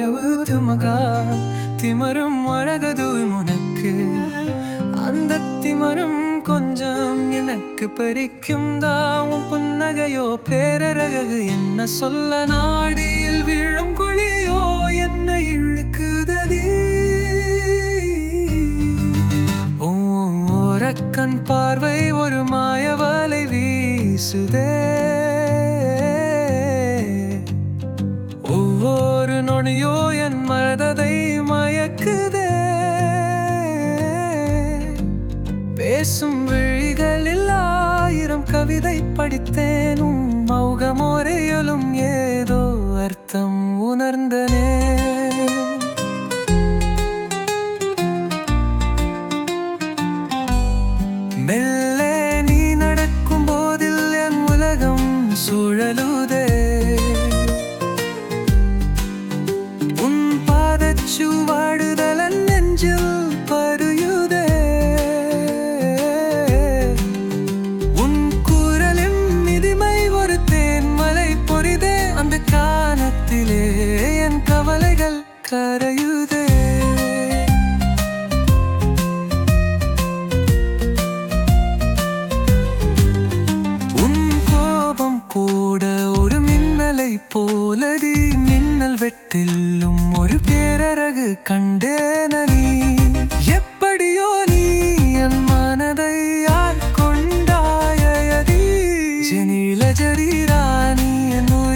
இரவு துமகா திமரும் அழகது உனக்கு அந்த திமரும் கொஞ்சம் எனக்கு பறிக்கும் தாவும் புன்னகையோ பேரழகு என்ன சொல்ல நாடியில் விழும் குழியோ என்ன இழுக்குதடி ஓரக்கண் பார்வை ஒரு மாயவலை வீசுதே ஒவ்வொரு நொடியோ என் மனதை மயக்குதே பேசும் விழிகளில் ஆயிரம் கவிதை படித்தேனும் மௌகமோரையிலும் ஏதோ அர்த்தம் உணர்ந்தனே மெல்லே நீ நடக்கும் போதில் என் உலகம் சுழலுதே உன் பாதச்சுவாடுதல் என் நெஞ்சில் பருயுதே உன் குரலின் மிதிமை ஒரு தேன்மலை பொறிதே அந்த காலத்திலே என் கவலைகள் கரையுதே உன் கோபம் கூட ஒரு மின்னலை போலடி மின்னல் வெட்டில்லும் ஒரு பேரழகு கண்டேனி எப்படியோ நீ என் மனதை ஆட்கொண்டாயதி ஜெனில ஜரீராணி என் உயிர்